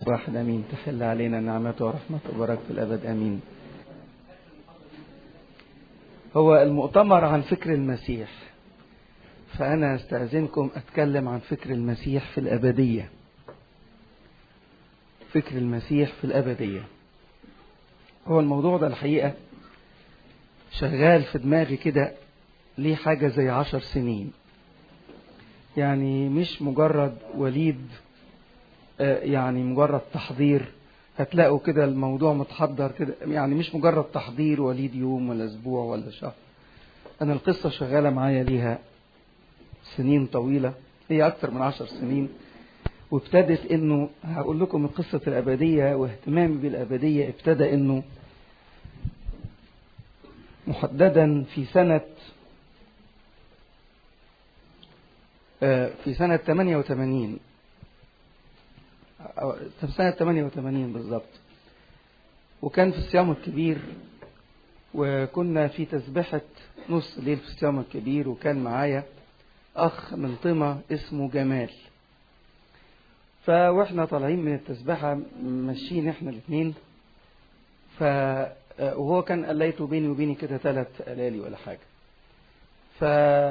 واحد امين تحل علينا نعمته ورحمته وبركته الابد امين هو المؤتمر عن فكر المسيح فانا استاذنكم اتكلم عن فكر المسيح في الابديه فكر المسيح في الابديه هو الموضوع ده الحقيقه شغال في دماغي كده ليه حاجه زي عشر سنين يعني مش مجرد وليد يعني مجرد تحضير هتلاقوا كده الموضوع متحضر كده يعني مش مجرد تحضير وليد يوم ولا اسبوع ولا شهر انا القصه شغاله معايا ليها سنين طويله هي اكتر من عشر سنين وابتدت انه هقول لكم قصه الابديه واهتمامي بالابديه ابتدى انه محددا في سنه في سنة 88 في سنة 88 بالظبط وكان في الصيام الكبير وكنا في تسبحة نص ليل في الصيام الكبير وكان معايا أخ من طمة اسمه جمال فواحنا طالعين من التسبحة ماشيين احنا الاثنين ف وهو كان قليته بيني وبيني كده ثلاث قلالي ولا حاجة ف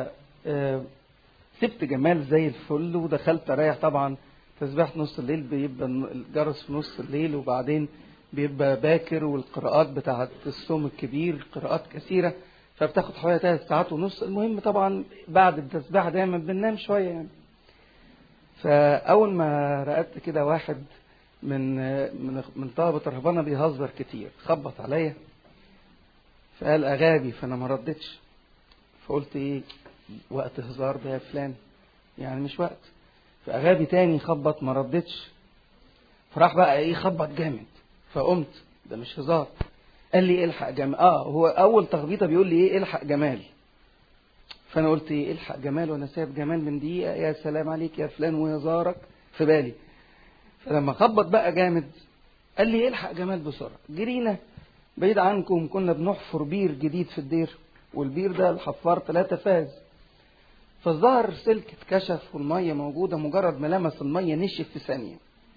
سبت جمال زي الفل ودخلت اريح طبعا تسبيحة نص الليل بيبقى الجرس في نص الليل وبعدين بيبقى باكر والقراءات بتاعة الصوم الكبير قراءات كثيرة فبتاخد حوالي ثلاث ساعات ونص المهم طبعا بعد التسبيحة دايما بننام شوية يعني فأول ما رقدت كده واحد من من من طلبة الرهبانة بيهزر كتير خبط عليا فقال أغابي فأنا ما ردتش فقلت إيه وقت هزار ده يا فلان يعني مش وقت فأغابي تاني خبط ما ردتش فراح بقى ايه خبط جامد فقمت ده مش هزار قال لي الحق جمال اه هو اول تخبيطه بيقول لي ايه الحق جمال فانا قلت ايه الحق جمال وانا سايب جمال من دقيقه يا سلام عليك يا فلان وهزارك في بالي فلما خبط بقى جامد قال لي الحق جمال بسرعه جرينا بعيد عنكم كنا بنحفر بير جديد في الدير والبير ده الحفار ثلاثة فاز فالظهر سلك اتكشف والمية موجودة مجرد ما لمس المية نشف في ثانية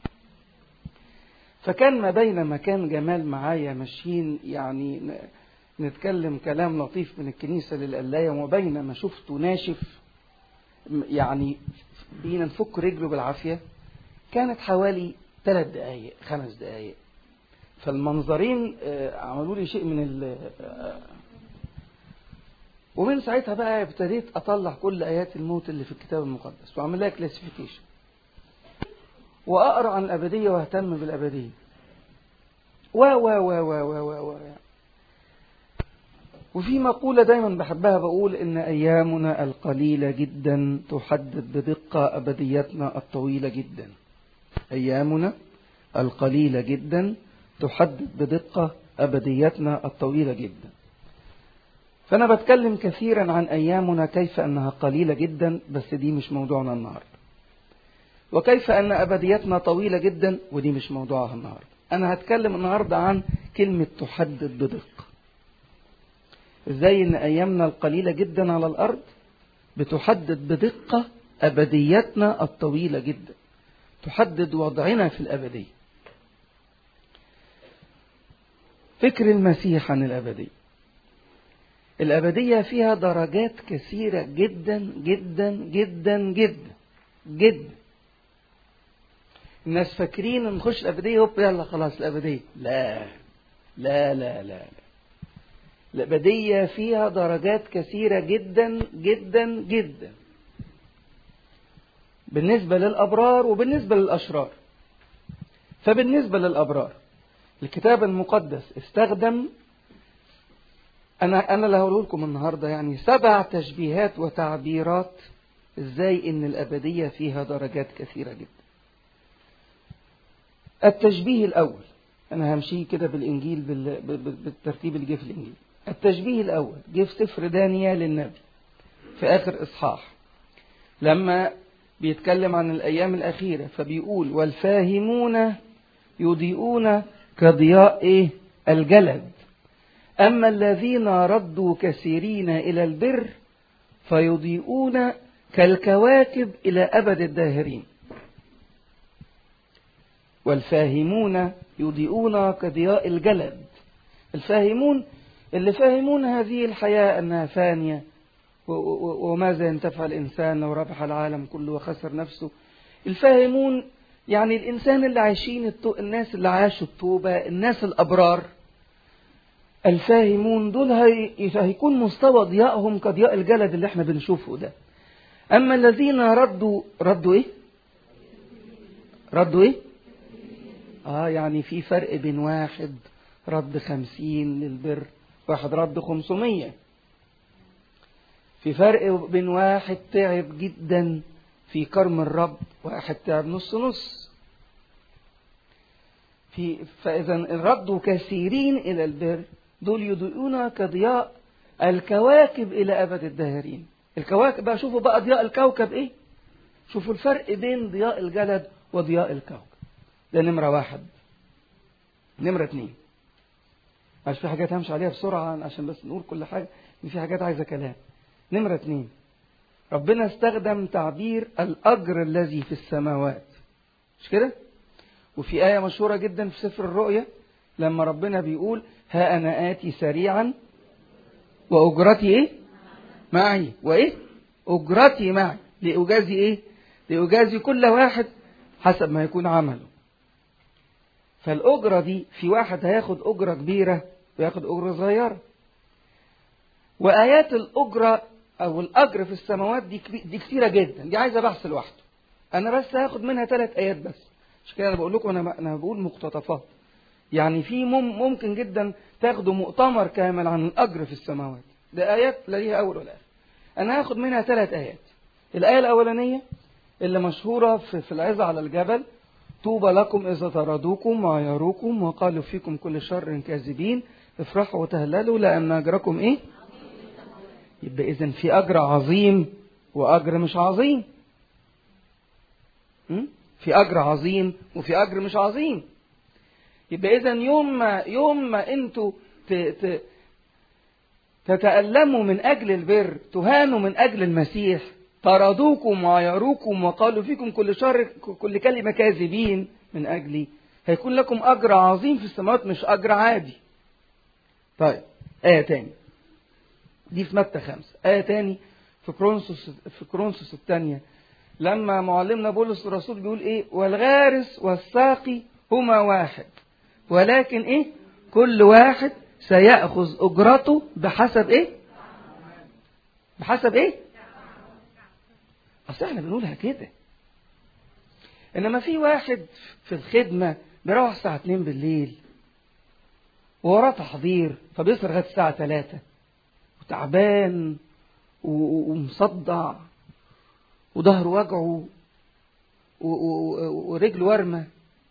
فكان ما بين ما كان جمال معايا ماشيين يعني نتكلم كلام لطيف من الكنيسة للقلاية وما بين ما شفته ناشف يعني بينا نفك رجله بالعافية كانت حوالي ثلاث دقايق خمس دقايق فالمنظرين عملوا لي شيء من ال ومن ساعتها بقى ابتديت اطلع كل ايات الموت اللي في الكتاب المقدس واعمل لها كلاسيفيكيشن واقرا عن الابديه واهتم بالابديه و و و و و و و وفي مقولة دايما بحبها بقول إن أيامنا القليلة جدا تحدد بدقة أبديتنا الطويلة جدا. أيامنا القليلة جدا تحدد بدقة أبديتنا الطويلة جدا. فأنا بتكلم كثيرا عن أيامنا كيف أنها قليلة جدا بس دي مش موضوعنا النهاردة وكيف أن أبديتنا طويلة جدا ودي مش موضوعها النهاردة أنا هتكلم النهاردة عن كلمة تحدد بدقة إزاي أن أيامنا القليلة جدا على الأرض بتحدد بدقة أبديتنا الطويلة جدا تحدد وضعنا في الأبدية فكر المسيح عن الأبدية الأبدية فيها درجات كثيرة جدا جدا جدا جدا جدا الناس فاكرين نخش الأبدية هوب يلا خلاص الأبدية لا لا لا لا, لا. الأبدية فيها درجات كثيرة جدا جدا جدا بالنسبة للأبرار وبالنسبة للأشرار فبالنسبة للأبرار الكتاب المقدس استخدم أنا أنا اللي هقوله لكم النهارده يعني سبع تشبيهات وتعبيرات إزاي إن الأبدية فيها درجات كثيرة جدا. التشبيه الأول أنا همشي كده بالإنجيل بالترتيب اللي جه في الإنجيل. التشبيه الأول جه في سفر دانيال النبي في آخر إصحاح لما بيتكلم عن الأيام الأخيرة فبيقول والفاهمون يضيئون كضياء إيه؟ الجلد أما الذين ردوا كثيرين إلى البر فيضيئون كالكواكب إلى أبد الداهرين والفاهمون يضيئون كضياء الجلد الفاهمون اللي فاهمون هذه الحياة أنها فانية وماذا ينتفع الإنسان لو ربح العالم كله وخسر نفسه الفاهمون يعني الإنسان اللي عايشين الناس اللي عاشوا التوبة الناس الأبرار الفاهمون دول هيكون مستوى ضيائهم كضياء الجلد اللي احنا بنشوفه ده أما الذين ردوا ردوا إيه؟ ردوا إيه؟ آه يعني في فرق بين واحد رد خمسين للبر واحد رد خمسمية في فرق بين واحد تعب جدا في كرم الرب واحد تعب نص نص في فإذا الرد كثيرين إلى البر دول يضيئون كضياء الكواكب إلى أبد الداهرين الكواكب بقى شوفوا بقى ضياء الكوكب إيه شوفوا الفرق بين ضياء الجلد وضياء الكوكب ده نمرة واحد نمرة اتنين عشان في حاجات همشي عليها بسرعة عشان بس نقول كل حاجة إن في حاجات عايزة كلام نمرة اتنين ربنا استخدم تعبير الأجر الذي في السماوات مش كده وفي آية مشهورة جدا في سفر الرؤيا لما ربنا بيقول ها أنا آتي سريعا وأجرتي إيه معي وإيه أجرتي معي لأجازي إيه لأجازي كل واحد حسب ما يكون عمله فالأجرة دي في واحد هياخد أجرة كبيرة وياخد أجرة صغيرة وآيات الأجرة أو الأجر في السماوات دي دي كثيرة جدا دي عايزة بحث لوحده أنا بس هاخد منها ثلاث آيات بس مش كده أنا بقول لكم أنا أنا بقول مقتطفات يعني في ممكن جدا تاخدوا مؤتمر كامل عن الأجر في السماوات ده آيات لا ليها أول ولا آخر أنا هاخد منها ثلاث آيات الآية الأولانية اللي مشهورة في, في العظة على الجبل طوبى لكم إذا طردوكم وعيروكم وقالوا فيكم كل شر كاذبين افرحوا وتهللوا لأن أجركم إيه؟ يبقى إذا في أجر عظيم وأجر مش عظيم في أجر عظيم وفي أجر مش عظيم يبقى إذا يوم ما يوم ما أنتوا تتألموا من أجل البر تهانوا من أجل المسيح طردوكم وعيروكم وقالوا فيكم كل شر كل كلمة كاذبين من أجلي هيكون لكم أجر عظيم في السماوات مش أجر عادي طيب آية تاني دي في متى خمسة آية تاني في كرونسوس في كرونسوس الثانية لما معلمنا بولس الرسول بيقول إيه والغارس والساقي هما واحد ولكن إيه كل واحد سيأخذ أجرته بحسب إيه بحسب إيه أصل إحنا بنقولها كده إنما في واحد في الخدمة بيروح الساعة 2 بالليل ووراه تحضير فبيصل لغاية الساعة 3 وتعبان ومصدع وظهره وجعه ورجله ورمة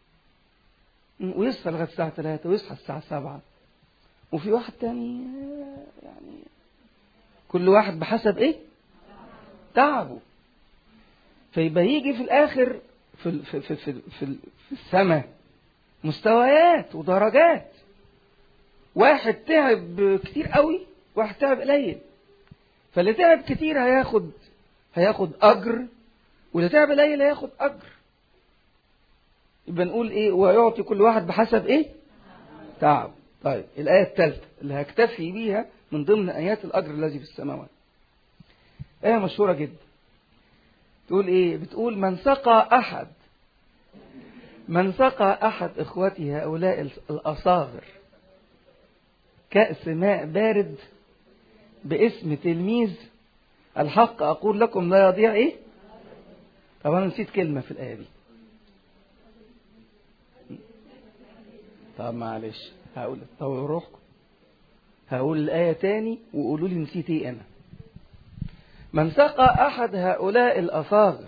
ويصحى لغاية الساعة 3 ويصحى الساعة 7 وفي واحد تاني يعني كل واحد بحسب ايه تعبه فيبقى يجي في الاخر في في في في, في, في السماء مستويات ودرجات واحد تعب كتير قوي واحد تعب قليل فاللي تعب كتير هياخد هياخد اجر واللي تعب قليل هياخد اجر يبقى نقول ايه ويعطي كل واحد بحسب ايه تعب طيب الآية الثالثة اللي هكتفي بيها من ضمن آيات الأجر الذي في السماوات آية مشهورة جدا تقول إيه بتقول من سقى أحد من سقى أحد إخوتي هؤلاء الأصاغر كأس ماء بارد باسم تلميذ الحق أقول لكم لا يضيع إيه طب أنا نسيت كلمة في الآية دي طب معلش هقول طول روحكم هقول الآية تاني وقولوا لي نسيت ايه أنا من سقى أحد هؤلاء الأصاغر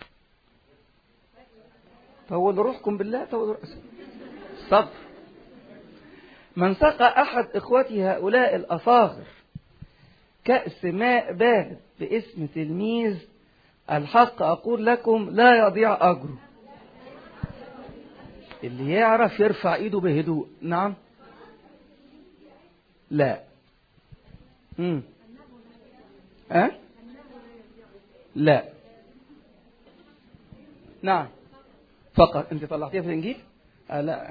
طول روحكم بالله طول روحكم صبر من سقى أحد إخوتي هؤلاء الأصاغر كأس ماء بارد باسم تلميذ الحق أقول لكم لا يضيع أجره اللي يعرف يرفع ايده بهدوء نعم لا امم أه؟ لا نعم فقط انت طلعتيها في الانجيل آه لا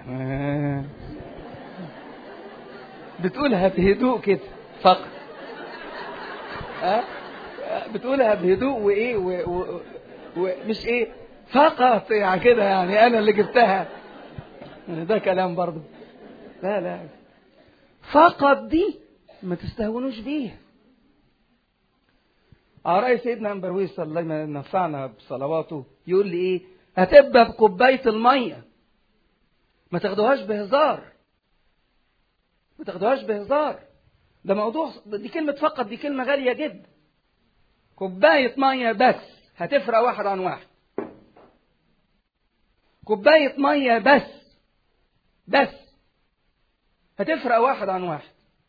بتقولها بهدوء كده فقط أه؟ بتقولها بهدوء وايه ومش ايه فقط يعني كده يعني انا اللي جبتها ده كلام برضه لا لا فقط دي ما تستهونوش بيها على رأي سيدنا أنبرويس الله ينفعنا بصلواته يقول لي إيه هتبقى بكوباية المية ما تاخدوهاش بهزار ما تاخدوهاش بهزار ده موضوع دي كلمة فقط دي كلمة غالية جدا كوباية مية بس هتفرق واحد عن واحد كوباية مية بس بس هتفرق واحد عن واحد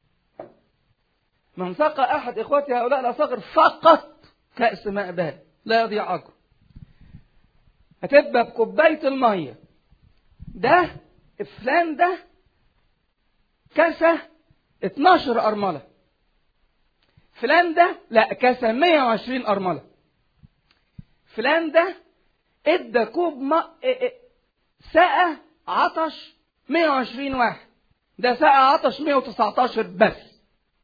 من سقى أحد إخوتي هؤلاء الأصاغر فقط كأس ماء بارد لا يضيع أجر هتبقى بكوباية المية ده فلان ده كسى 12 أرملة فلان ده لا كسى 120 أرملة فلان ده ادى كوب ما سقى عطش 120 واحد ده سقى عطش 119 بس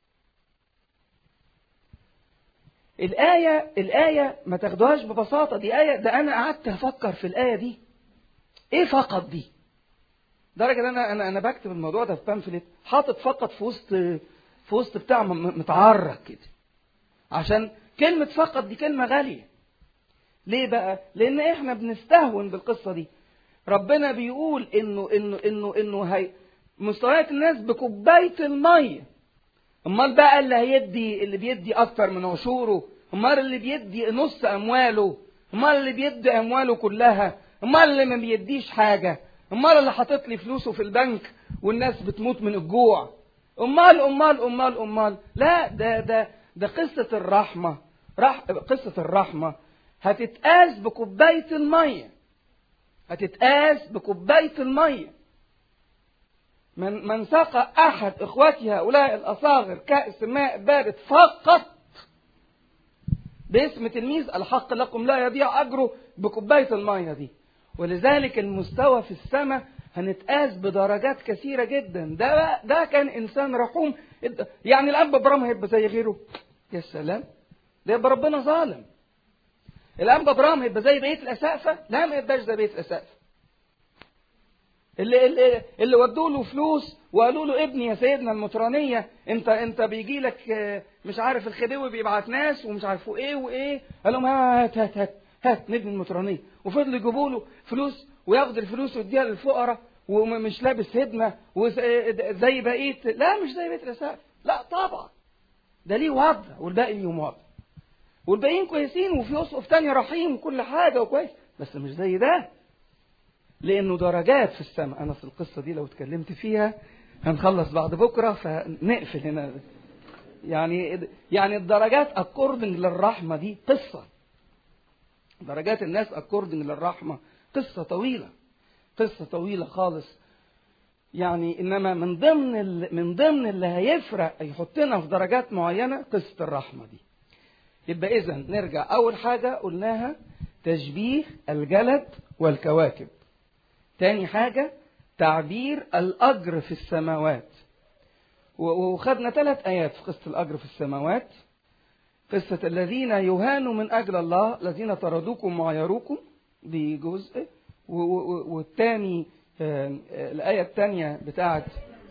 الآية الآية ما تاخدوهاش ببساطة دي آية ده أنا قعدت أفكر في الآية دي إيه فقط دي؟ درجة ان أنا أنا أنا بكتب الموضوع ده في بامفلت حاطط فقط في وسط في وسط بتاع متعرق كده عشان كلمة فقط دي كلمة غالية ليه بقى؟ لأن إحنا بنستهون بالقصة دي ربنا بيقول إنه إنه إنه إنه هي مستويات الناس بكوباية المية امال بقى اللي هيدي اللي بيدي اكتر من عشوره امال اللي بيدي نص امواله امال اللي بيدي امواله كلها امال اللي ما بيديش حاجه امال اللي حاطط لي فلوسه في البنك والناس بتموت من الجوع امال امال امال امال لا ده ده ده قصه الرحمه رح قصه الرحمه هتتقاس بكوبايه الميه هتتقاس بكوبايه الميه من من سقى أحد إخوتي هؤلاء الأصاغر كأس ماء بارد فقط باسم تلميذ الحق لكم لا يضيع أجره بكوباية المية دي ولذلك المستوى في السماء هنتقاس بدرجات كثيرة جدا ده ده كان إنسان رحوم يعني الأب إبراهيم هيبقى زي غيره يا سلام ده يبقى ربنا ظالم الأب إبراهيم هيبقى زي بقية الأسقفة لا ما يبقاش زي بقية الأسقفة اللي اللي, اللي ودوا له فلوس وقالوا له ابني يا سيدنا المطرانيه انت انت بيجي لك مش عارف الخديوي بيبعت ناس ومش عارفوا ايه وايه قال لهم هات هات هات هات نبني المطرانيه وفضلوا يجيبوا له فلوس وياخد الفلوس ويديها للفقراء ومش لابس هدمه وزي بقيه لا مش زي بيت الاسقف لا طبعا ده ليه وضع والباقي ليهم وضع والباقيين كويسين وفي اسقف تاني رحيم وكل حاجه وكويس بس مش زي ده لانه درجات في السماء انا في القصه دي لو اتكلمت فيها هنخلص بعد بكره فنقفل هنا يعني يعني الدرجات اكوردنج للرحمه دي قصه درجات الناس اكوردنج للرحمه قصه طويله قصه طويله خالص يعني انما من ضمن من ضمن اللي هيفرق يحطنا في درجات معينه قصه الرحمه دي يبقى اذا نرجع اول حاجه قلناها تشبيه الجلد والكواكب تاني حاجة تعبير الأجر في السماوات وخدنا ثلاث آيات في قصة الأجر في السماوات قصة الذين يهانوا من أجل الله الذين طردوكم وعيروكم دي جزء والتاني الآية الثانية بتاعت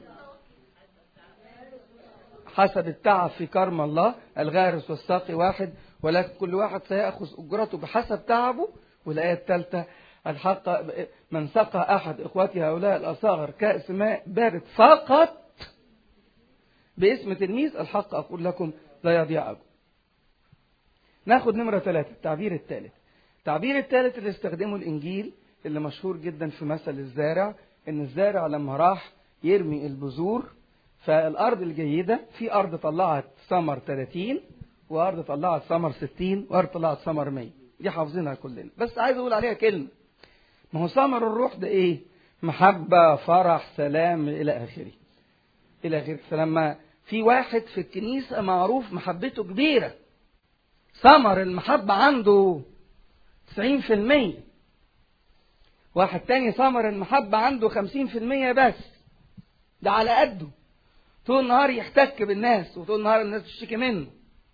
حسب التعب في كرم الله الغارس والساقي واحد ولكن كل واحد سيأخذ أجرته بحسب تعبه والآية الثالثة الحق من سقى أحد إخوتي هؤلاء الأصاغر كأس ماء بارد فقط باسم تلميذ الحق أقول لكم لا يضيع أجر ناخد نمرة ثلاثة التعبير الثالث التعبير الثالث اللي استخدمه الإنجيل اللي مشهور جدا في مثل الزارع إن الزارع لما راح يرمي البذور فالأرض الجيدة في أرض طلعت ثمر 30 وأرض طلعت ثمر 60 وأرض طلعت ثمر 100 دي حافظينها كلنا بس عايز أقول عليها كلمة ما هو ثمر الروح ده ايه محبة فرح سلام إلى آخره إلى آخره فلما في واحد في الكنيسة معروف محبته كبيرة ثمر المحبة عنده 90% واحد تاني ثمر المحبة عنده خمسين في المية بس ده على قده طول النهار يحتك بالناس وطول النهار الناس تشتكي منه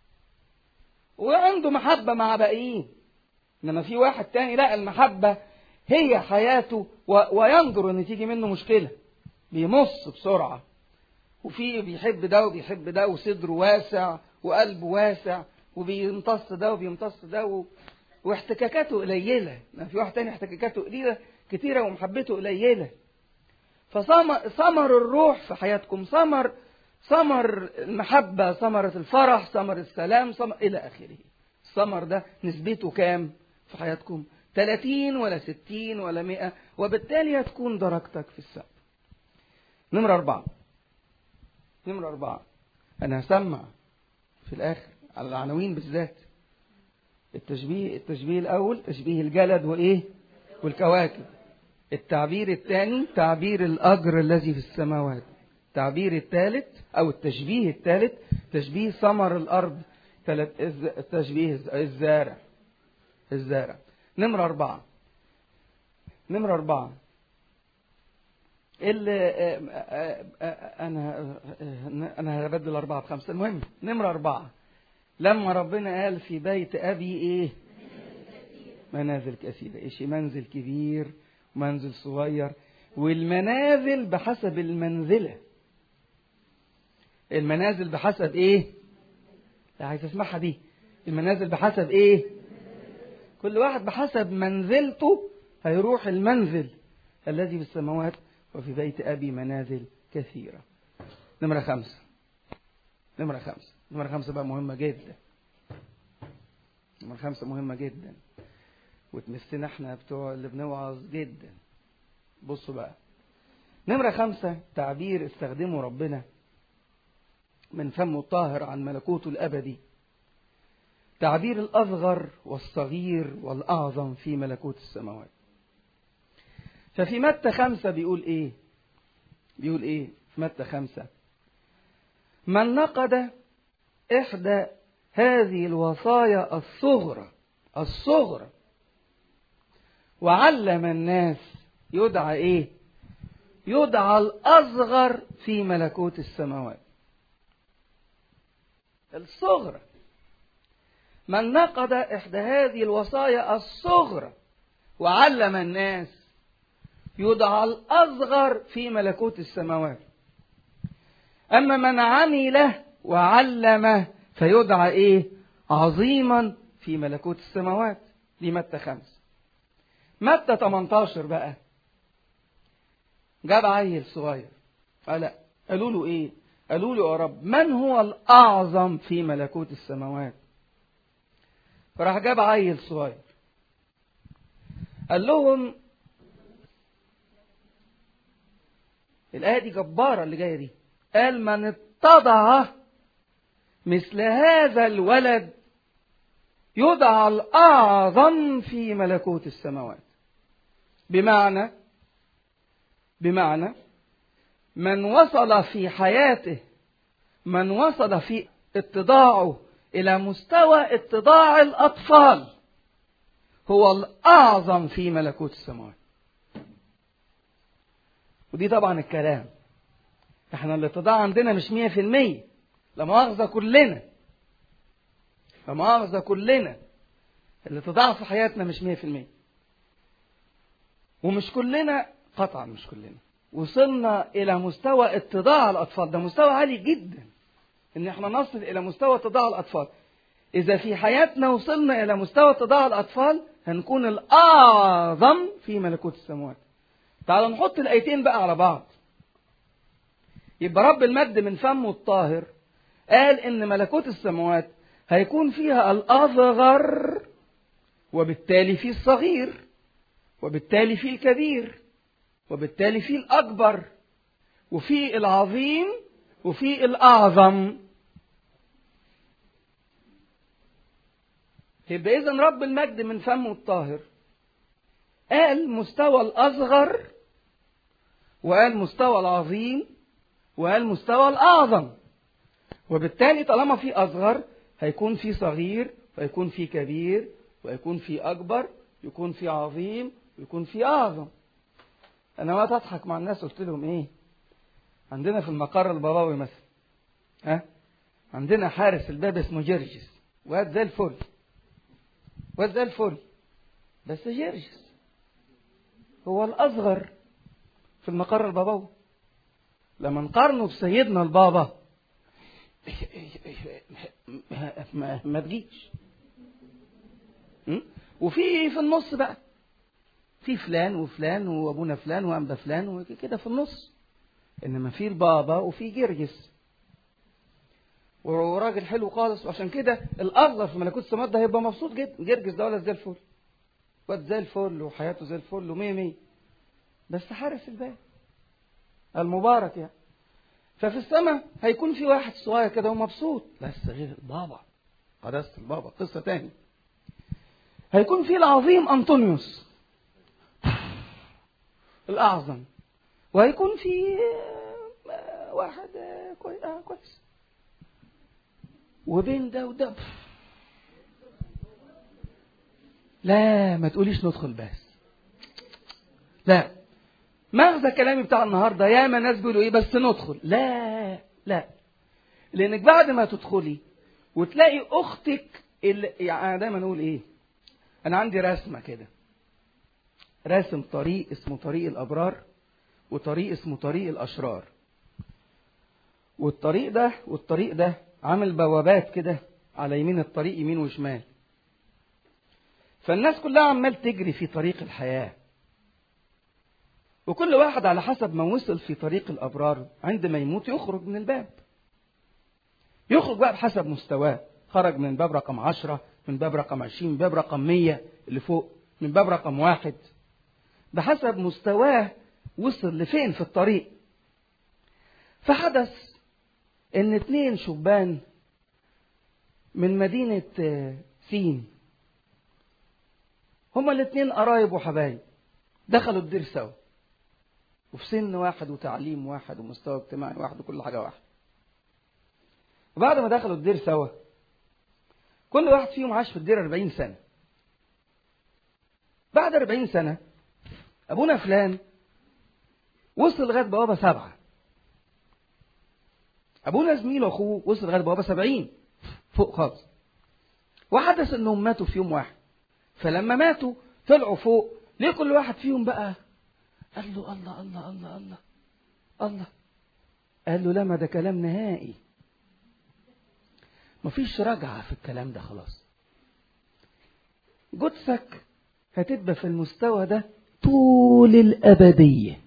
وعنده محبة مع باقيين انما في واحد تاني لا المحبة هي حياته و... وينظر ان تيجي منه مشكلة بيمص بسرعة وفي بيحب ده وبيحب ده وصدره واسع وقلبه واسع وبيمتص ده وبيمتص ده و... واحتكاكاته قليلة ما في واحد تاني احتكاكاته قليلة كتيرة ومحبته قليلة فثمر الروح في حياتكم ثمر ثمر المحبة ثمرة الفرح ثمر السلام ثمر إلى آخره الثمر ده نسبته كام في حياتكم 30 ولا 60 ولا 100 وبالتالي هتكون درجتك في السقف نمرة أربعة نمرة أربعة أنا هسمع في الآخر على العناوين بالذات التشبيه التشبيه الأول تشبيه الجلد وإيه والكواكب التعبير الثاني تعبير الأجر الذي في السماوات التعبير الثالث أو التشبيه الثالث تشبيه ثمر الأرض تشبيه الزارع الزارع نمرة أربعة نمرة أربعة اللي أنا أنا هبدل أربعة بخمسة المهم نمرة أربعة لما ربنا قال في بيت أبي إيه منازل كثيرة إيش منزل كبير ومنزل صغير والمنازل بحسب المنزلة المنازل بحسب إيه لا عايز اسمعها دي المنازل بحسب إيه كل واحد بحسب منزلته هيروح المنزل الذي في السماوات وفي بيت أبي منازل كثيرة نمرة خمسة نمرة خمسة نمرة خمسة بقى مهمة جدا نمرة خمسة مهمة جدا وتمسنا احنا بتوع اللي بنوعظ جدا بصوا بقى نمرة خمسة تعبير استخدمه ربنا من فمه الطاهر عن ملكوته الأبدي تعبير الأصغر والصغير والأعظم في ملكوت السماوات ففي متى خمسة بيقول إيه بيقول إيه في متى خمسة من نقد إحدى هذه الوصايا الصغرى الصغرى وعلم الناس يدعى إيه يدعى الأصغر في ملكوت السماوات الصغرى من نقد إحدى هذه الوصايا الصغرى وعلم الناس يدعى الأصغر في ملكوت السماوات أما من عمل وعلم فيدعى إيه عظيما في ملكوت السماوات دي متى خمس متى 18 بقى جاب عيل صغير قال قالوا له ايه قالوا له يا رب من هو الاعظم في ملكوت السماوات فراح جاب عيل صغير قال لهم الآية دي جبارة اللي جاية دي قال من اتضع مثل هذا الولد يدعى الأعظم في ملكوت السماوات بمعنى بمعنى من وصل في حياته من وصل في اتضاعه إلى مستوى اتضاع الأطفال هو الأعظم في ملكوت السماوات ودي طبعا الكلام احنا الاتضاع عندنا مش مية في المية لا مؤاخذة كلنا لا مؤاخذة كلنا الاتضاع في حياتنا مش مية في المية ومش كلنا قطعا مش كلنا وصلنا إلى مستوى اتضاع الأطفال ده مستوى عالي جدا إن احنا نصل إلى مستوى اتضاع الأطفال إذا في حياتنا وصلنا إلى مستوى اتضاع الأطفال هنكون الأعظم في ملكوت السماوات تعالوا نحط الآيتين بقى على بعض يبقى رب المجد من فمه الطاهر قال إن ملكوت السماوات هيكون فيها الأصغر وبالتالي في الصغير وبالتالي في الكبير وبالتالي في الأكبر وفي العظيم وفي الأعظم يبقى إذا رب المجد من فمه الطاهر قال مستوى الأصغر وقال مستوى العظيم وقال مستوى الأعظم وبالتالي طالما في أصغر هيكون في صغير ويكون في كبير ويكون في أكبر يكون في عظيم ويكون في أعظم أنا ما تضحك مع الناس قلت لهم إيه عندنا في المقر البابوي مثلا ها عندنا حارس الباب اسمه جرجس واد زي الفل واد زي الفل بس جرجس هو الأصغر في المقر البابوي لما نقارنه بسيدنا البابا ما, ما تجيش وفي في النص بقى في فلان وفلان وابونا فلان وانبا فلان وكده في النص انما في البابا وفي جرجس وراجل حلو خالص وعشان كده الاصغر في ملكوت السماوات ده هيبقى مبسوط جدا جرجس ده ولا زي الفل واد زي الفل وحياته زي الفل ومية مية بس حارس الباب المبارك يعني ففي السماء هيكون في واحد صغير كده ومبسوط بس غير البابا قداسة البابا قصة تاني هيكون في العظيم أنطونيوس الأعظم وهيكون في واحد كويس وبين ده وده لا ما تقوليش ندخل بس لا مغزى كلامي بتاع النهارده يا ما ناس بيقولوا ايه بس ندخل لا لا لانك بعد ما تدخلي وتلاقي اختك اللي يعني انا دايما اقول ايه انا عندي رسمه كده راسم طريق اسمه طريق الابرار وطريق اسمه طريق الاشرار والطريق ده والطريق ده عامل بوابات كده على يمين الطريق يمين وشمال فالناس كلها عمال تجري في طريق الحياه وكل واحد على حسب ما وصل في طريق الأبرار عندما يموت يخرج من الباب يخرج بقى بحسب مستواه خرج من باب رقم عشرة من باب رقم عشرين من باب رقم مية اللي فوق من باب رقم واحد بحسب مستواه وصل لفين في الطريق فحدث ان اتنين شبان من مدينة سين هما الاتنين قرايب وحبايب دخلوا الدير سوا وفي سن واحد وتعليم واحد ومستوى اجتماعي واحد وكل حاجة واحد وبعد ما دخلوا الدير سوا كل واحد فيهم عاش في الدير 40 سنة بعد 40 سنة أبونا فلان وصل لغاية بوابة سبعة أبونا زميله أخوه وصل لغاية بوابة سبعين فوق خالص وحدث إنهم ماتوا في يوم واحد فلما ماتوا طلعوا فوق ليه كل واحد فيهم بقى قال له الله الله الله الله الله قال له لا ما ده كلام نهائي مفيش رجعة في الكلام ده خلاص جثك هتبقى في المستوى ده طول الأبدية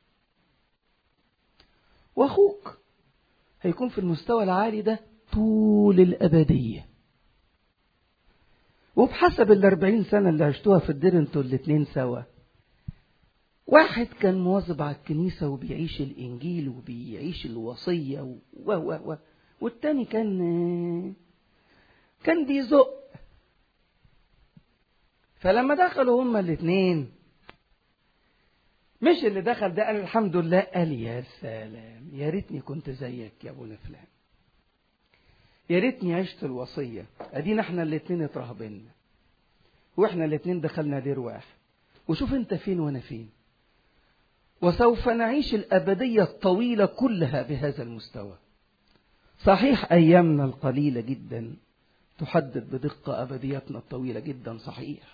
وأخوك هيكون في المستوى العالي ده طول الأبدية وبحسب الأربعين سنة اللي عشتوها في الدير انتوا الاتنين سوا واحد كان مواظب على الكنيسة وبيعيش الإنجيل وبيعيش الوصية و و و والتاني كان كان بيزق فلما دخلوا هما الاثنين مش اللي دخل ده قال الحمد لله قال يا سلام يا ريتني كنت زيك يا ابونا فلان يا ريتني عشت الوصية ادينا احنا الاثنين اترهبنا واحنا الاثنين دخلنا دير واحد وشوف انت فين وانا فين وسوف نعيش الأبدية الطويلة كلها بهذا المستوى صحيح أيامنا القليلة جدا تحدد بدقة أبديتنا الطويلة جدا صحيح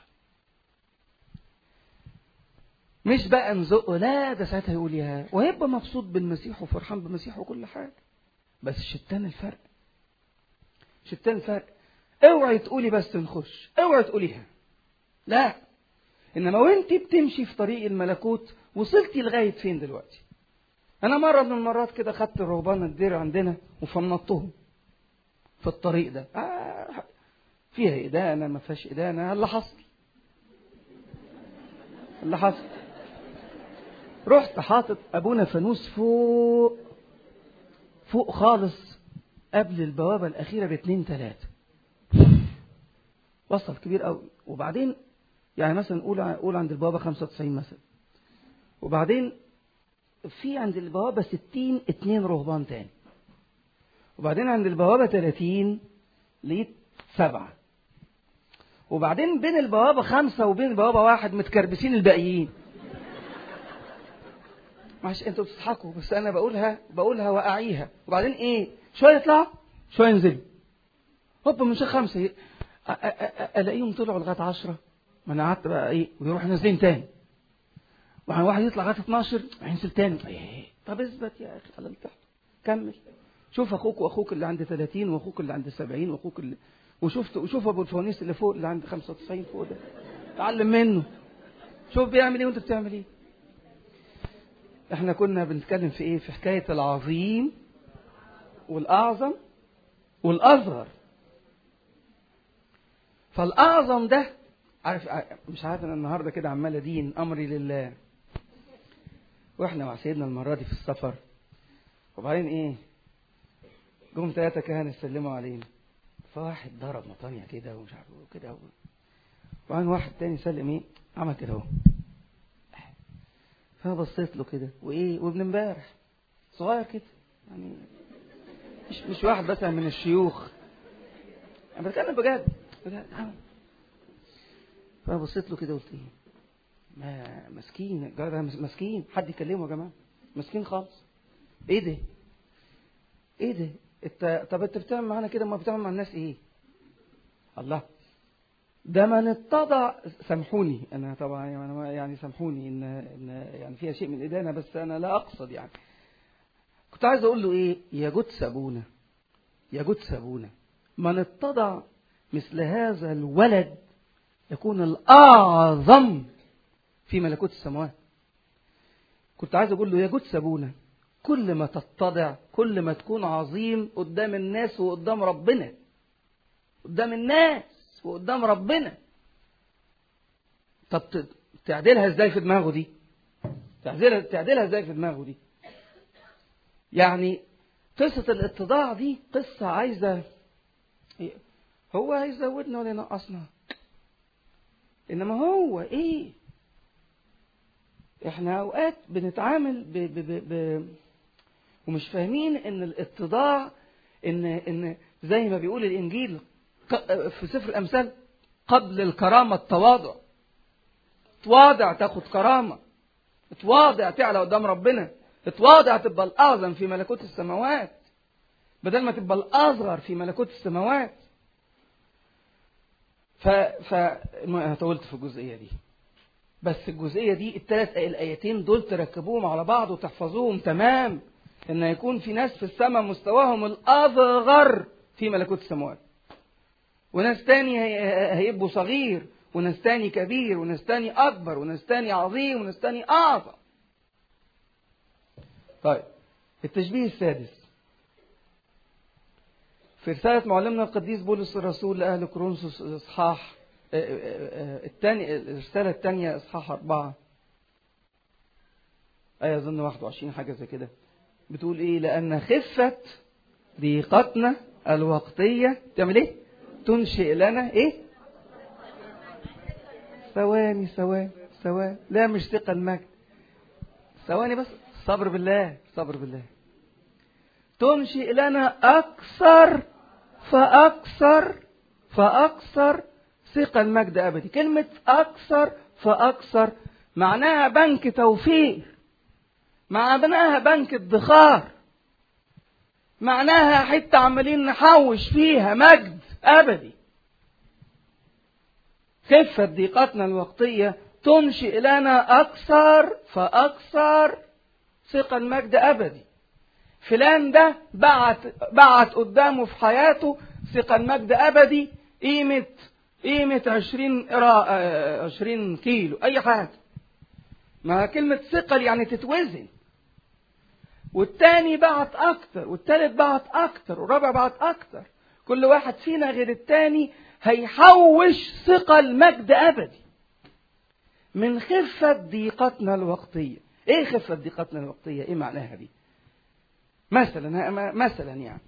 مش بقى نزقه لا ده ساعتها يقول يا وهيبقى مبسوط بالمسيح وفرحان بالمسيح وكل حاجة بس شتان الفرق شتان الفرق اوعي تقولي بس نخش اوعي تقوليها لا انما وانت بتمشي في طريق الملكوت وصلتي لغايه فين دلوقتي انا مره من المرات كده خدت الرهبان الدير عندنا وفنطتهم في الطريق ده آه فيها ادانه ما فيهاش ادانه اللي حصل اللي حصل رحت حاطط ابونا فانوس فوق فوق خالص قبل البوابه الاخيره باتنين تلاته وصل كبير قوي وبعدين يعني مثلا قول قول عند البوابه 95 مثلا وبعدين في عند البوابة ستين اتنين رهبان تاني وبعدين عند البوابة تلاتين لقيت سبعة وبعدين بين البوابة خمسة وبين البوابة واحد متكربسين الباقيين معلش انتوا بتضحكوا بس انا بقولها بقولها واعيها وبعدين ايه شويه يطلعوا شويه ينزلوا هوب من شيخ خمسه الاقيهم طلعوا لغايه 10 ما انا قعدت بقى ايه ويروح نازلين تاني واحد يطلع لغايه 12 ينزل تاني ايه طب اثبت يا اخي على تحت كمل شوف اخوك واخوك اللي عند 30 واخوك اللي عند 70 واخوك اللي وشفت وشوف ابو الفوانيس اللي فوق اللي عند 95 فوق ده اتعلم منه شوف بيعمل ايه وانت بتعمل ايه احنا كنا بنتكلم في ايه في حكايه العظيم والاعظم والاصغر فالاعظم ده عارف مش عارف انا النهارده كده عمال ادين امري لله واحنا مع سيدنا المره دي في السفر وبعدين ايه جم ثلاثه كهنه يسلموا علينا فواحد ضرب مطانية كده ومش عارف كده وبعدين واحد تاني سلم ايه عمل كده اهو فبصيت له كده وايه وابن امبارح صغير كده يعني مش مش واحد بس من الشيوخ انا بتكلم بجد بجد فبصيت له كده قلت ايه ما مسكين مسكين حد يكلمه يا جماعه مسكين خالص ايه ده ايه ده انت طب انت بتعمل معانا كده ما بتعمل مع الناس ايه الله ده من اتضع سامحوني انا طبعا يعني سامحوني ان ان يعني فيها شيء من الادانه بس انا لا اقصد يعني كنت عايز اقول له ايه يا جد سابونا يا جد سابونا من اتضع مثل هذا الولد يكون الاعظم في ملكوت السماوات كنت عايز اقول له يا جد سابونا كل ما تتضع كل ما تكون عظيم قدام الناس وقدام ربنا قدام الناس وقدام ربنا طب تعدلها ازاي في دماغه دي تعدلها تعدلها ازاي في دماغه دي يعني قصة الاتضاع دي قصة عايزة هو هيزودنا ولا ينقصنا انما هو ايه احنا اوقات بنتعامل ب ب ب ب ومش فاهمين ان الاتضاع ان ان زي ما بيقول الانجيل في سفر الامثال قبل الكرامه التواضع تواضع تاخد كرامه اتواضع تعلى قدام ربنا اتواضع تبقى الاعظم في ملكوت السماوات بدل ما تبقى الاصغر في ملكوت السماوات ف ف انا طولت في الجزئيه دي بس الجزئيه دي الثلاث الايتين دول تركبوهم على بعض وتحفظوهم تمام ان يكون في ناس في السماء مستواهم الاصغر في ملكوت السماوات وناس تاني هيبقوا صغير وناس تاني كبير وناس تاني اكبر وناس تاني عظيم وناس تاني اعظم طيب التشبيه السادس في رسالة معلمنا القديس بولس الرسول لأهل كورنثوس إصحاح الثاني الرسالة الثانية إصحاح أربعة آية أظن 21 حاجة زي كده بتقول إيه لأن خفة ضيقتنا الوقتية تعمل إيه؟ تنشئ لنا إيه؟ ثواني ثواني ثواني لا مش ثقة المجد ثواني بس صبر بالله صبر بالله تنشئ لنا أكثر فأكثر فأكثر ثقة المجد أبدي كلمة أكثر فأكثر معناها بنك توفير معناها بنك ادخار معناها حتة عمالين نحوش فيها مجد أبدي خفة ضيقتنا الوقتية تنشئ لنا أكثر فأكثر ثقة المجد أبدي فلان ده بعت بعت قدامه في حياته ثقة المجد أبدي قيمة قيمة 20 20 كيلو أي حاجة ما كلمة ثقل يعني تتوزن والتاني بعت أكتر والتالت بعت أكتر والرابع بعت أكتر كل واحد فينا غير التاني هيحوش ثقل مجد أبدي من خفة ضيقتنا الوقتية إيه خفة ضيقتنا الوقتية إيه معناها دي مثلا مثلا يعني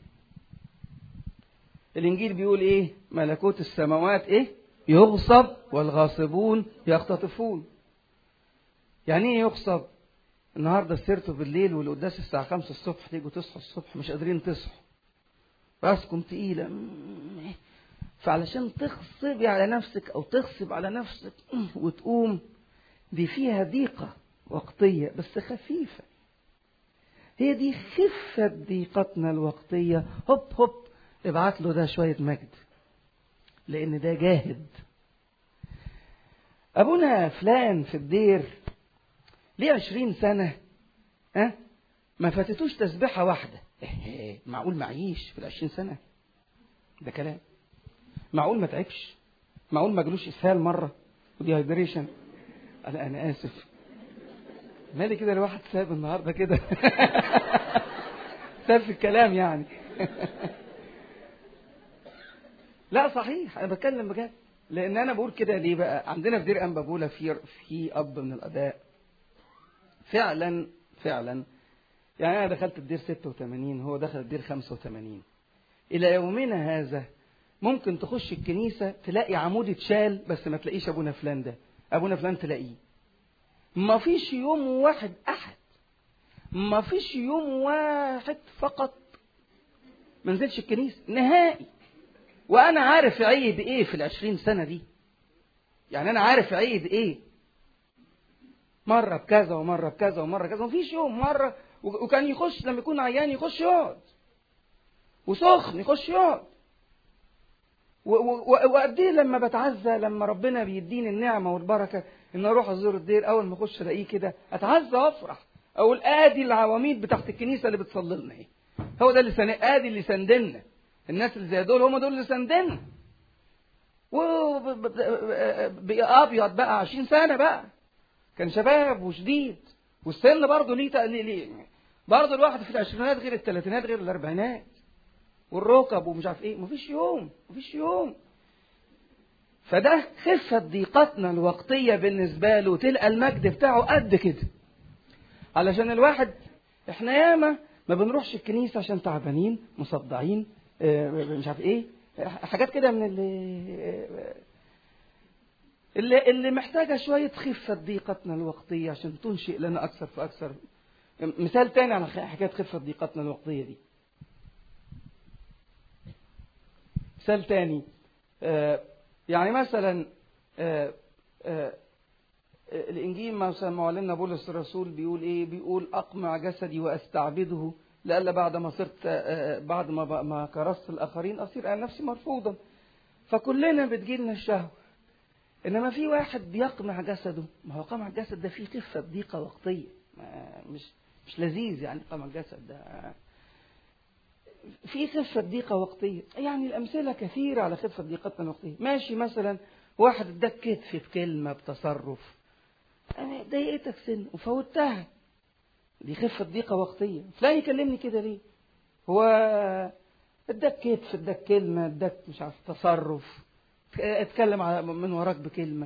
الانجيل بيقول ايه ملكوت السماوات ايه يغصب والغاصبون يختطفون يعني ايه يغصب النهارده سرتوا بالليل والقداس الساعه 5 الصبح تيجوا تصحوا الصبح مش قادرين تصحوا راسكم تقيله فعلشان تغصبي على نفسك او تغصب على نفسك وتقوم دي فيها ضيقة وقتية بس خفيفة هي دي خفة ضيقتنا الوقتية هوب هوب ابعت له ده شوية مجد لأن ده جاهد أبونا فلان في الدير ليه عشرين سنة ها ما فاتتوش تسبيحة واحدة إيه معقول معيش في العشرين سنة ده كلام معقول ما تعبش معقول ما جلوش اسهال مره وديهايدريشن انا انا اسف مالي كده الواحد ساب النهارده كده ساب في الكلام يعني لا صحيح انا بتكلم بجد لان انا بقول كده ليه بقى عندنا في دير انبابولا في في اب من الاباء فعلا فعلا يعني انا دخلت الدير 86 هو دخل الدير 85 الى يومنا هذا ممكن تخش الكنيسة تلاقي عمود اتشال بس ما تلاقيش أبونا فلان ده أبونا فلان تلاقيه ما فيش يوم واحد أحد ما فيش يوم واحد فقط ما نزلش الكنيسة نهائي وأنا عارف عيب إيه في العشرين سنة دي يعني أنا عارف عيب إيه مرة بكذا ومرة بكذا ومرة كذا مفيش يوم مرة وكان يخش لما يكون عيان يخش يقعد وسخن يخش يقعد وقد ايه لما بتعزى لما ربنا بيديني النعمه والبركه ان اروح ازور الدير اول ما اخش الاقيه كده اتعزى وافرح اقول ادي العواميد بتاعت الكنيسه اللي بتصلي لنا ايه هو ده اللي سن... ادي اللي سندنا الناس اللي زي دول هم دول اللي سندنا و ابيض بقى 20 سنه بقى كان شباب وشديد والسن برضه ليه ليه برضه الواحد في العشرينات غير الثلاثينات غير الاربعينات والركب ومش عارف ايه مفيش يوم مفيش يوم فده خفة ضيقتنا الوقتية بالنسبة له تلقى المجد بتاعه قد كده علشان الواحد احنا ياما ما بنروحش الكنيسة عشان تعبانين مصدعين مش عارف ايه حاجات كده من اللي اللي, اللي محتاجة شوية خفة ضيقتنا الوقتية عشان تنشئ لنا أكثر فأكثر مثال تاني على حكاية خفة ضيقتنا الوقتية دي مثال تاني آه يعني مثلا آه آه الانجيل مثلا معلمنا بولس الرسول بيقول ايه بيقول اقمع جسدي واستعبده لألا بعد ما صرت بعد ما ما كرست الاخرين اصير انا نفسي مرفوضا فكلنا بتجيلنا الشهوه انما في واحد بيقمع جسده ما هو قمع الجسد ده فيه خفه ضيقه وقتيه مش مش لذيذ يعني قمع الجسد ده في خفة ضيقة وقتية يعني الأمثلة كثيرة على خفة ضيقتنا الوقتية ماشي مثلا واحد اداك كتف في كلمة بتصرف أنا ضايقتك سن وفوتها دي خفة ضيقة وقتية فلان يكلمني كده ليه هو اداك كتف اداك كلمة اداك مش عارف تصرف اتكلم على من وراك بكلمة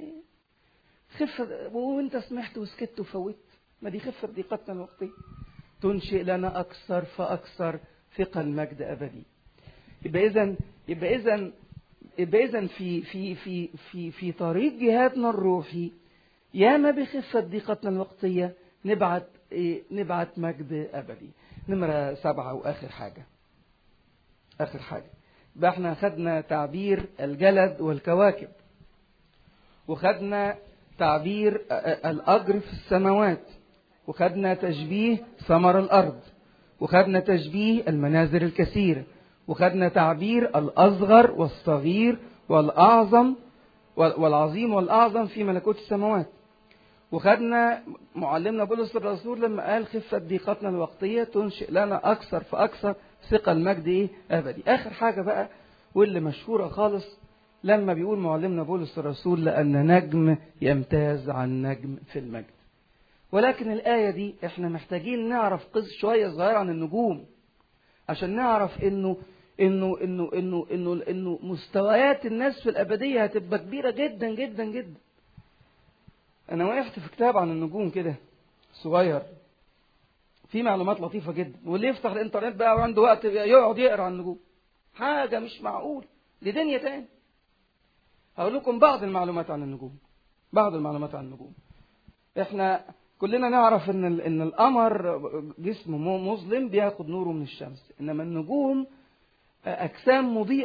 خفة وانت سمحت وسكت وفوت ما دي خفة ضيقتنا الوقتية تنشئ لنا أكثر فأكثر ثقل مجد أبدي يبقى إذا يبقى إذا يبقى إذا في في في في في طريق جهادنا الروحي ياما بخفة ضيقتنا الوقتية نبعت إيه نبعت مجد أبدي نمرة سبعة وآخر حاجة آخر حاجة بقى احنا خدنا تعبير الجلد والكواكب وخدنا تعبير الأجر في السماوات وخدنا تشبيه ثمر الأرض وخدنا تشبيه المنازل الكثيرة وخدنا تعبير الأصغر والصغير والأعظم والعظيم والأعظم في ملكوت السماوات وخدنا معلمنا بولس الرسول لما قال خفة ضيقتنا الوقتية تنشئ لنا أكثر فأكثر ثقة المجد إيه أبدي آخر حاجة بقى واللي مشهورة خالص لما بيقول معلمنا بولس الرسول لأن نجم يمتاز عن نجم في المجد ولكن الآية دي احنا محتاجين نعرف قصة شوية صغيرة عن النجوم عشان نعرف انه انه انه انه انه انه مستويات الناس في الابديه هتبقى كبيره جدا جدا جدا. انا وقفت في كتاب عن النجوم كده صغير في معلومات لطيفه جدا واللي يفتح الانترنت بقى وعنده وقت يقعد يقرا عن النجوم حاجه مش معقول دي دنيا تاني هقول لكم بعض المعلومات عن النجوم بعض المعلومات عن النجوم احنا كلنا نعرف ان ان القمر جسم مظلم بياخد نوره من الشمس انما النجوم اجسام مضيئه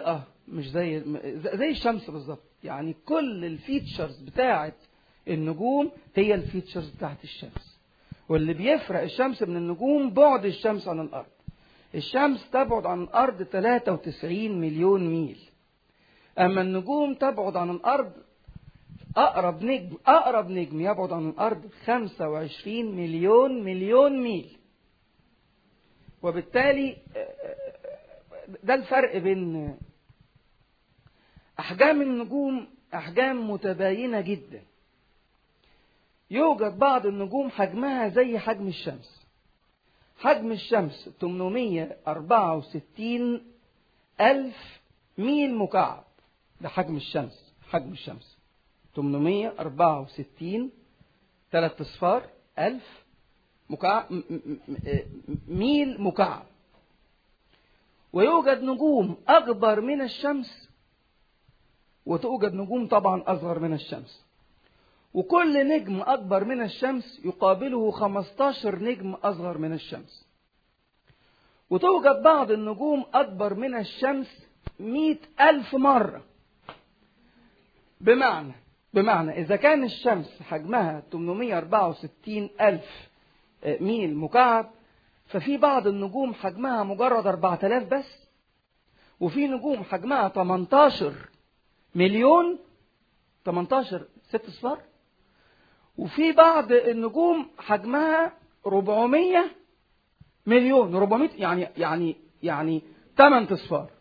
مش زي زي الشمس بالظبط يعني كل الفيتشرز بتاعه النجوم هي الفيتشرز بتاعه الشمس واللي بيفرق الشمس من النجوم بعد الشمس عن الارض الشمس تبعد عن الارض 93 مليون ميل اما النجوم تبعد عن الارض اقرب نجم اقرب نجم يبعد عن الارض 25 مليون مليون ميل وبالتالي ده الفرق بين احجام النجوم احجام متباينه جدا يوجد بعض النجوم حجمها زي حجم الشمس حجم الشمس 864 ألف ميل مكعب ده حجم الشمس حجم الشمس 864 ثلاث اصفار ألف مكعب ميل مكعب ويوجد نجوم أكبر من الشمس وتوجد نجوم طبعا أصغر من الشمس وكل نجم أكبر من الشمس يقابله 15 نجم أصغر من الشمس وتوجد بعض النجوم أكبر من الشمس مئة ألف مرة بمعنى بمعنى إذا كان الشمس حجمها 864 ألف ميل مكعب ففي بعض النجوم حجمها مجرد 4000 بس وفي نجوم حجمها 18 مليون 18 ست اصفار وفي بعض النجوم حجمها 400 مليون 400 يعني يعني يعني 8 اصفار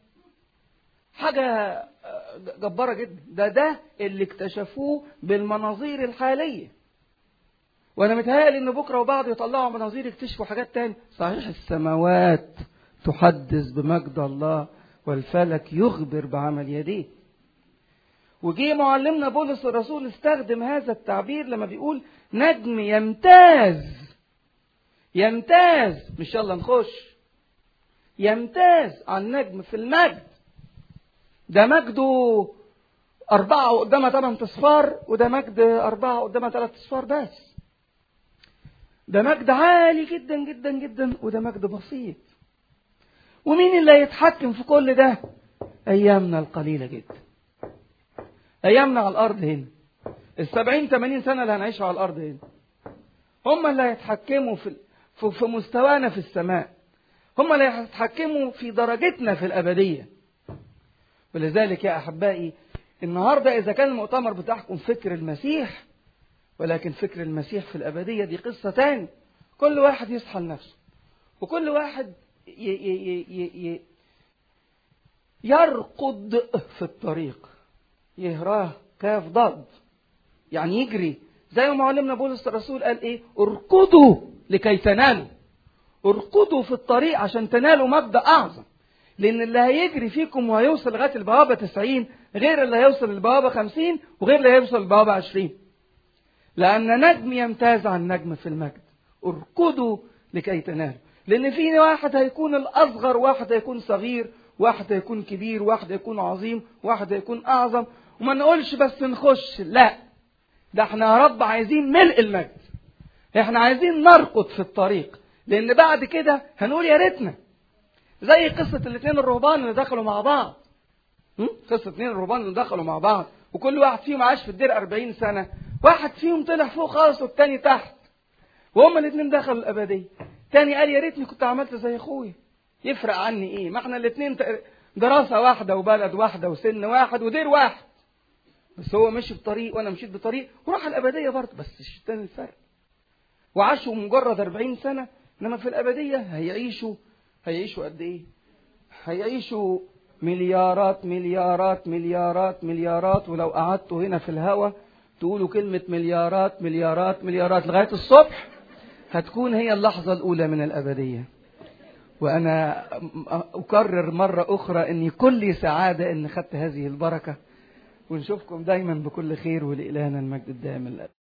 حاجة جبارة جدا ده ده اللي اكتشفوه بالمناظير الحالية وانا متهيألي ان بكره وبعض يطلعوا مناظير يكتشفوا حاجات تاني صحيح السماوات تحدث بمجد الله والفلك يخبر بعمل يديه وجي معلمنا بولس الرسول استخدم هذا التعبير لما بيقول نجم يمتاز يمتاز مش يلا نخش يمتاز عن نجم في المجد ده مجده أربعة قدامها ثمان أصفار وده مجد أربعة قدامها ثلاث أصفار بس ده مجد عالي جدا جدا جدا وده مجد بسيط ومين اللي هيتحكم في كل ده أيامنا القليلة جدا أيامنا على الأرض هنا السبعين ثمانين سنة اللي هنعيشها على الأرض هنا هم اللي هيتحكموا في في مستوانا في السماء هم اللي هيتحكموا في درجتنا في الأبدية ولذلك يا أحبائي النهاردة إذا كان المؤتمر بتاعكم فكر المسيح ولكن فكر المسيح في الأبدية دي قصة تاني كل واحد يصحى لنفسه وكل واحد ي ي ي ي يرقد في الطريق يهراه كاف ضاد يعني يجري زي ما معلمنا بولس الرسول قال ايه اركضوا لكي تنالوا اركضوا في الطريق عشان تنالوا مجد اعظم لان اللي هيجري فيكم وهيوصل لغايه البوابه 90 غير اللي هيوصل للبوابه 50 وغير اللي هيوصل للبوابه 20 لان نجم يمتاز عن نجم في المجد اركضوا لكي تنالوا لان في واحد هيكون الاصغر واحد هيكون صغير واحد هيكون كبير واحد هيكون عظيم واحد هيكون اعظم وما نقولش بس نخش لا ده احنا يا رب عايزين ملء المجد احنا عايزين نرقد في الطريق لان بعد كده هنقول يا ريتنا زي قصة الاثنين الرهبان اللي دخلوا مع بعض قصة اثنين الرهبان اللي دخلوا مع بعض وكل واحد فيهم عاش في الدير 40 سنة واحد فيهم طلع فوق خالص والتاني تحت وهما الاثنين دخلوا الأبدية تاني قال يا ريتني كنت عملت زي اخويا يفرق عني ايه ما احنا الاثنين دراسة واحدة وبلد واحدة وسن واحد ودير واحد بس هو مشي بطريق وانا مشيت بطريق وراح الابديه برضه بس الشيطان الفرق وعاشوا مجرد 40 سنه انما في الابديه هيعيشوا هيعيشوا قد ايه هيعيشوا مليارات مليارات مليارات مليارات ولو قعدتوا هنا في الهوا تقولوا كلمة مليارات مليارات مليارات لغاية الصبح هتكون هي اللحظة الأولى من الأبدية وأنا أكرر مرة أخرى أني كل سعادة أن خدت هذه البركة ونشوفكم دايما بكل خير ولإلهنا المجد الدائم الأبد